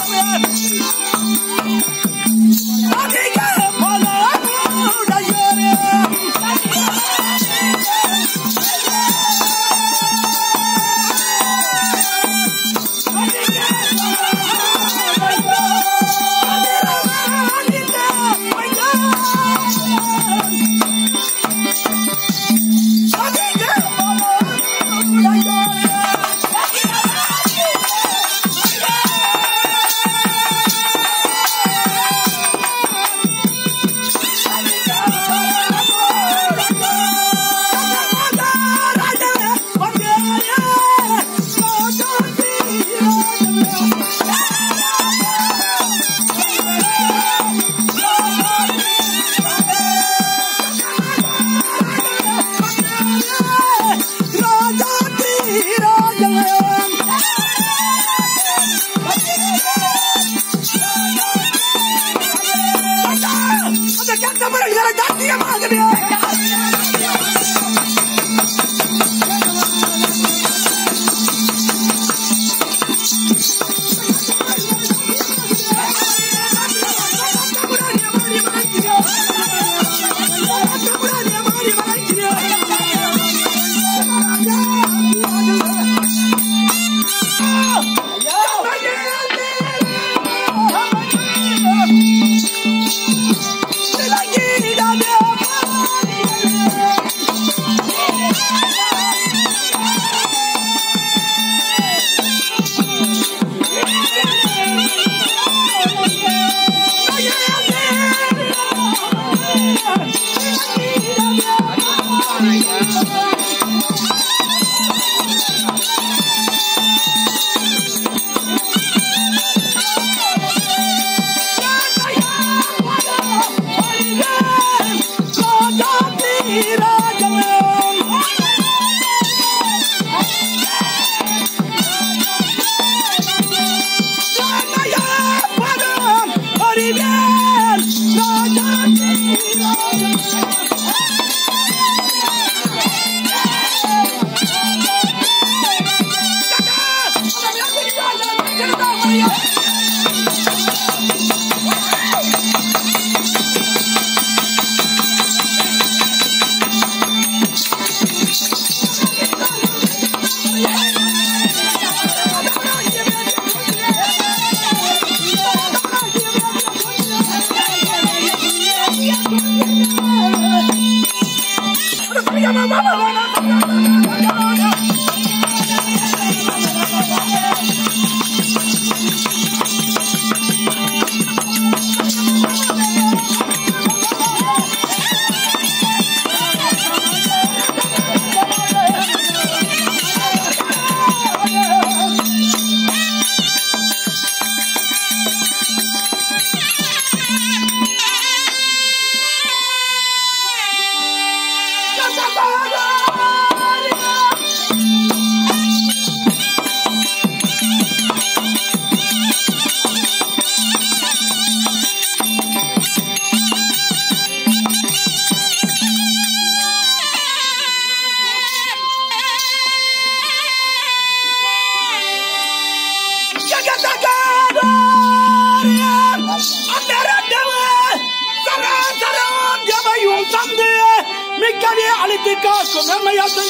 மிக்கவே அழித்து காக்கும் நன்மையாக்கும்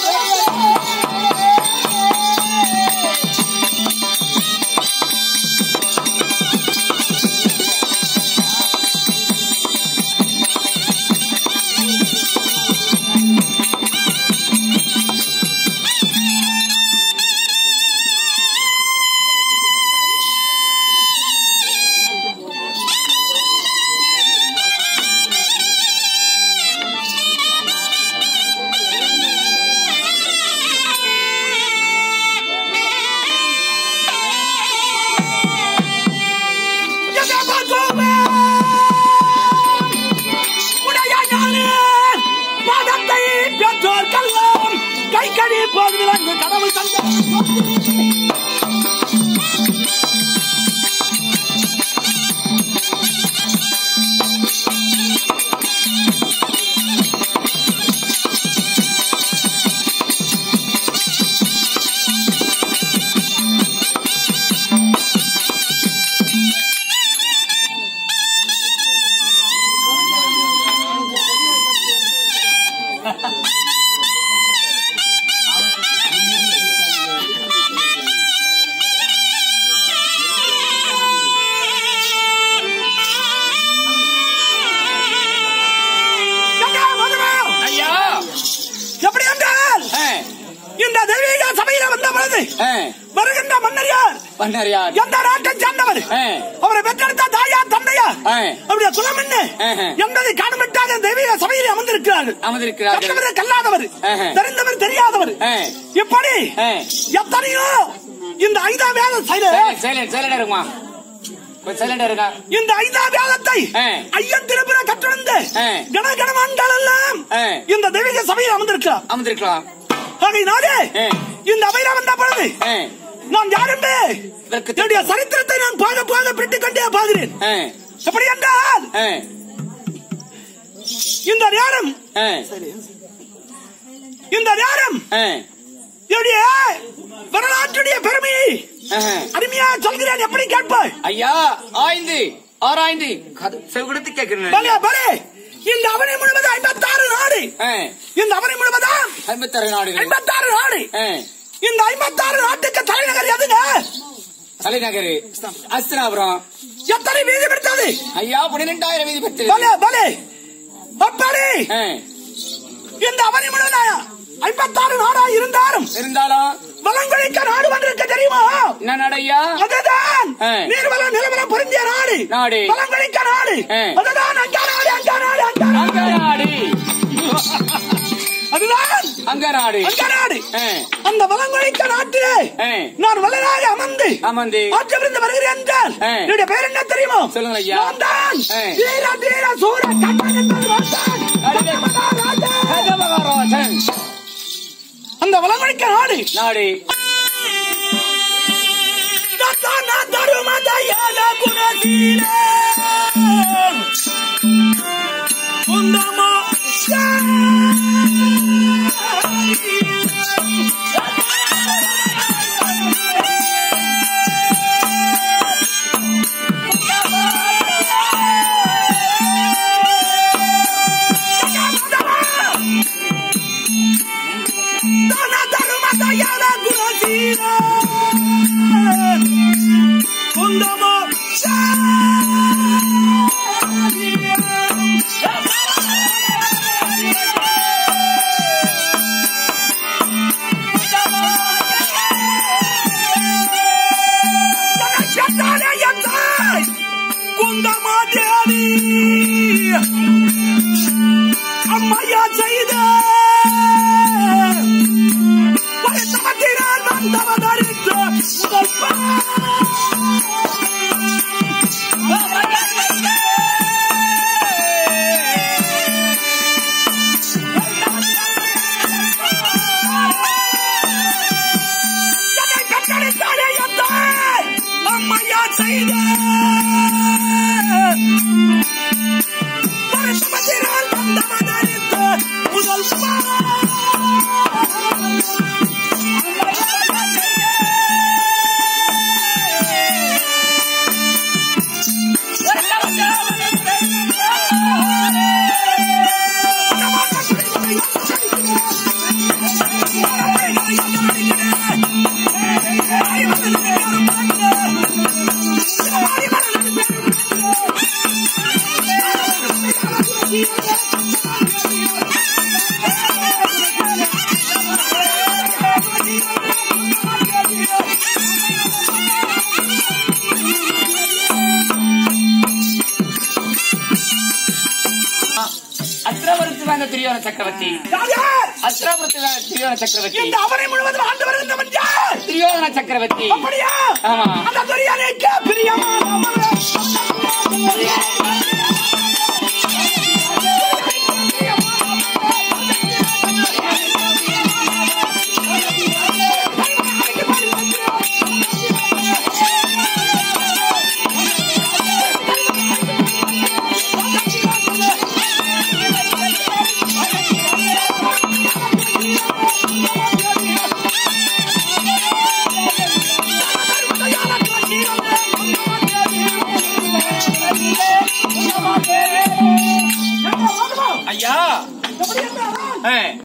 பாதத்தை பெற்றோர் கல்லம் கை கடி போகிறது கடவுள் தந்த ஆ, வருகின்ற மன்னர் யார் பண்ணார் யார் எந்த நாட்டை சேர்ந்தவர் ஆ. அவரை பெற்றெடுத்த தாயா தந்தையா ஆ. அவருடைய குலம் என்ன ஆஹா. என்பதை காணப்பட்டாக தெய்வீக சபையில் அமர்ந்திருக்கிறார்கள் அமர்ந்திருக்கிறார்கள் கற்றவர் கல்லாதவர் ஆஹா. தெரிந்தவர் தெரியாதவர் ஆ. இப்படி ஆ. எத்தனையோ இந்த ஐதா வேத செயல சைலண்ட் சைலண்ட் சைலண்டா இருக்குமா கொஞ்சம் சைலண்டா இருக்கா இந்த ஐதா வேதத்தை ஆ. ஐயன் திருப்புற கற்றுணர்ந்து ஆ. கணகணமான்கள் எல்லாம் ஆ. இந்த தெய்வீக சபையில் அமர்ந்திருக்கிறார் அமர்ந்திருக்கலாம் ஆகையினாலே ஆ. இந்த அவையில வந்த பொழுது ஆ, நான் யாருண்டு இதற்கு என்னுடைய சரித்திரத்தை நான் போக போக பிரித்துக் கொண்டே போகிறேன் ஆ, எப்படி என்றால் ஆ, இந்த நேரம் ஆ, இந்த நேரம் ஆ, என்னுடைய வரலாற்றுடைய பெருமையை ஆஹா. அருமையா சொல்கிறேன் எப்படி கேட்பாய் ஐயா ஆய்ந்து ஆராய்ந்து கது- செவிகொடுத்து கேட்கிறேன் பலே பலே இந்த அவனை முழுவதும் ஐம்பத்தாறு நாடு ஆ, இந்த அவனை முழுவதும் ஐம்பத்தாறு நாடுகள் ஐம்பத்தாறு நாடு ஆ, இந்த ஐம்பத்தாறு நாட்டுக்கு தலைநகர் எதுங்க தலைநகர் அஸ்தினாபுரம் எத்தனை வீதி பிடித்தது ஐயா பன்னிரெண்டாயிரம் வீதி பெற்று பலே பலே அப்படி ஆ, இந்த அவனை முழுவதும் ஐம்பத்தாறு நாடா இருந்தாலும் இருந்தாலும் வளங்கொழிக்க நாடு வந்திருக்க தெரியுமா என்ன நாடு ஐயா அதுதான் ஆ. நீர்வளம் நிலவரம் பொருந்திய நாடு நாடு. வளங்கொழிக்க நாடு ஆ. அதுதான் அங்க நாடு அங்க நாடு அங்க அங்க நாடு நாடு அதுதான் அங்க நாடு அங்க நாடு ஆ, அந்த வளங்கொழிக்க நாட்டிலே ஆ, நான் வளராக அமர்ந்து அமர்ந்து ஆட்சியிலிருந்து வருகிறேன் என்றால் ஆ. என்னுடைய பேர் என்ன தெரியுமா சொல்லுங்க ஐயா. நான் தான் ஆ. வீர தீர சூர கண்ணன் என்பது வந்தான். அடடே. ராஜா. கஜமகாராஜன் அந்த வளங்கொழிக்க நாடு நாடு தத்தான தருமதயால குணசீலே. குந்தமா தன தருமதயால குணசீலே. குந்தமா குந்தமாதேவி அம்மையா செய்த வருத்தமத்தினால் வந்தவதறித்த முதல் என்னை பெற்றெடுத்தாலே எந்தாய் அம்மையா செய்த வருத்தமத்தினால் வந்தவதறித்த முதல் அஸ்திராபுரத்தில் வாழ்ந்த துரியோன சக்கரவர்த்தி யார்? அஸ்திராபுரத்தில் வாழ்ந்த துரியோன சக்கரவர்த்தி இந்த அவனை முழுவதும் ஆண்டு வருகின்றவன் யார் துரியோதன சக்கரவர்த்தி அப்படியா ஆமா. அந்த துரியானைக்கு பிரியமான ஐயா எப்படி என்றால் ஆ.